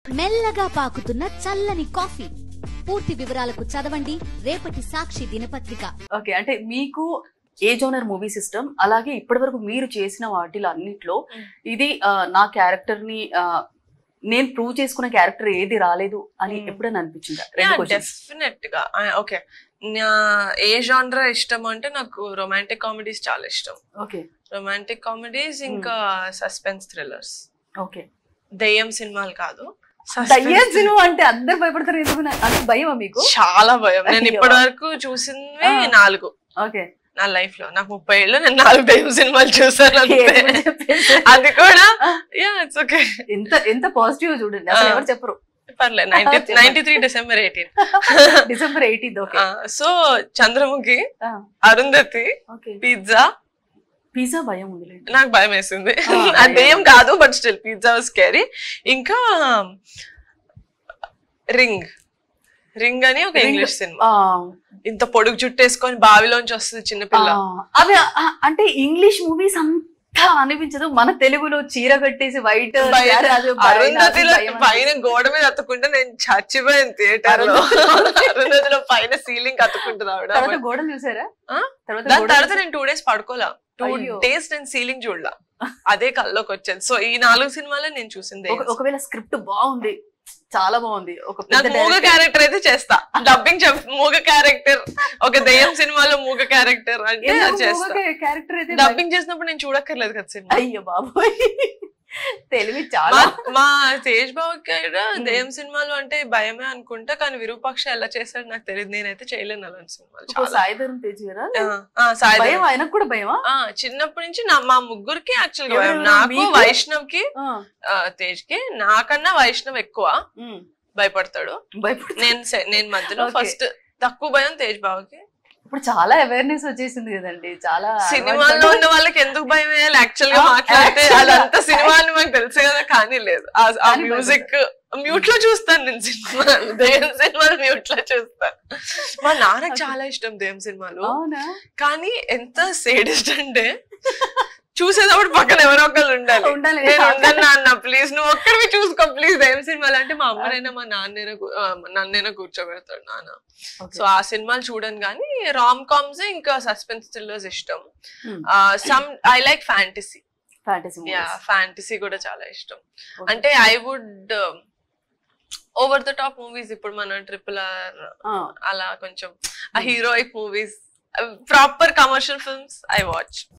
మెల్లగా పాకుతున్న చల్లని కాఫీ పూర్తి వివరాలకు చదవండి రేపటి సాక్షి దినపత్రిక ఓకే అంటే మీకు ఏ జోనర్ మూవీ సిస్టమ్ అలాగే ఇప్పటి వరకు మీరు చేసిన వాటిలో అన్నిట్లో Mm. ఇది ఆ, నా క్యారెక్టర్ ని ఆ, నేను ప్రూవ్ చేసుకున్న క్యారెక్టర్ ఏది రాలేదు అని Mm. ఎప్పుడైనా అనిపించిందా రెండు questions. డెఫినెట్ గా ఓకే నా ఏ జానరా ఇష్టం అంటే నాకు రొమాంటిక్ కామెడీస్ చాలా ఇష్టం ఓకే రొమాంటిక్ కామెడీస్ ఇంకా సస్పెన్స్ థ్రిల్లర్స్ ఓకే దెయ్యం సినిమాలు కాదు suspense దయ్యం సినిమా అంటే అందరు భయపడతారు ఎందుకు నా- అంత భయమా మీకు చాలా భయం నేను అయ్యో. ఇప్పటి వరకు చూసినవి ఆ. నాలుగు ఓకే నా లైఫ్ లో నాకు ముప్పై ఏళ్ళు నేను నాలుగు దెయ్యం సినిమాలు చూసాను అంతే. ఏమని చెప్పేసి. అది కూడా ఆ. యా ఇట్స్ ఓకే ఎంత ఎంత పాజిటివ్ చూడండి అసలు ఆ. ఎవరు చెప్పరు పర్లేదు నైన్టీ చెప్పండి. Ninety three December eighteen December eighteenth okay so Chandramukhi ఆ. అరుంధతి ఓకే పిజ్జా పిజ్జా భయం ఉంది నాకు భయం వేసింది ఆ, అదేం కాదు బట్ స్టిల్ పిజ్జా స్కేరీ ఇంకా రింగ్ రింగ్ అని ఒక Ring. ఇంగ్లీష్ సినిమా ఇంత పొడుగు చుట్టేసుకొని బావిలోంచి వస్తుంది చిన్నపిల్ల అవి ఆ, అంటే ఇంగ్లీష్ మూవీస్ అంతా అనిపించదు మన తెలుగులో చీర కట్టేసి వైట్ బయట అరుంధతిలో పైన గోడ మీద అతుక్కుంటే నేను చచ్చిపోయాను థియేటర్ లో అరుంధతిలో పైన సీలింగ్ అతుక్కుంటుంది ఆవిడ తర్వాత గోడలు చూసారా ఆ? తర్వాత దాని గోడలు తర్వాత నేను టూ డేస్ పడుకోలా టూ అయ్యో. డేస్ నేను సీలింగ్ చూడలా అదే కల్లోకి వచ్చేది సో ఈ నాలుగు సినిమాలే నేను చూసింది ఒక- ఒకవేళ స్క్రిప్ట్ బాగుంది చాలా బాగుంది ఒక పెద్ద నాకు మూగ director- క్యారెక్టర్ అయితే చేస్తా డబ్బింగ్ చెప్ మూగ క్యారెక్టర్ ఒక దెయ్యం సినిమాలో మూగ క్యారెక్టర్ అంటే ఎందుకు అది చేస్తా మూగ క్యారెక్టర్ అయితే డబ్బింగ్ చేసినప్పుడు నేను చూడక్కర్లేదు కదా సినిమా అయ్యో బాబోయ్ తెలివి చాలా మా- మా తేజ్ బాబు కూడా దెయ్యం సినిమాలు అంటే భయమే అనుకుంటా కానీ విరూపాక్ష ఎలా చేశాడు నాకు తెలియదు నేనైతే చేయలేను అలాంటి సినిమాలు ఒక చాలా సాయిధరం తేజ్ కదా ఆ, ఆ, సాయి భయం ధరమ్. ఆయనకు కూడా భయమా ఆ, చిన్నప్పటి నుంచి నా మా ముగ్గురికి యాక్చువల్ గా భయం ఎవరెవరు? నాకు మీకు? వైష్ణవ్ కి ఆ, తేజ్ కి నాకన్నా వైష్ణవ్ ఎక్కువ ఉమ్, భయపడతాడు భయపడుతుంది నేను సె- నేను మధ్యలో Okay. ఫస్ట్ తక్కువ భయం తేజ్ బాబుకి ఇప్పుడు చాలా అవేర్నెస్ వచ్చేసింది కదండి చాలా సినిమాల్లో ఉన్న వాళ్ళకి ఎందుకు భయం వేయాలి యాక్చువల్ గా ఆ, మాట్లాడితే actually గా. అదంతా సినిమా అని మాకు తెలుసు కదా కానీ లేదు ఆ- ఆ కానీ మ్యూజిక్ మ్యూట్ లో చూస్తాను నేను సినిమా దెయ్యం సినిమాలు మ్యూట్ లో చూస్తాను మా నాన్నకి చాలా ఇష్టం దెయ్యం సినిమాలు అవునా కానీ ఎంత సేడిస్ట్ అంటే చూసేటప్పుడు పక్కన ఎవరో ఒకళ్ళు ఉండాలి ఉండాలి. నేను ఉండను నాన్న ప్లీజ్ నువ్వు ఒక్కడివి చూసుకో ప్లీజ్ దెయ్యం సినిమాలు అంటే మా అమ్మనైనా మా నాన్నైనా కూ- ఆ, నన్నైనా కూర్చోబెడతాడు నాన్న Okay. సో ఆ సినిమాలు చూడను కానీ రామ్ కామ్స్ ఇంకా సస్పెన్స్ థ్రిల్లర్స్ ఇష్టం Hmm. Some I like fantasy fantasy yeah fantasy కూడా చాలా ఇష్టం Okay. అంటే I would over the top movies ఇప్పుడు మన ట్రిపుల్ ఆర్ అలా కొంచెం ఆ heroic movies proper commercial films I watch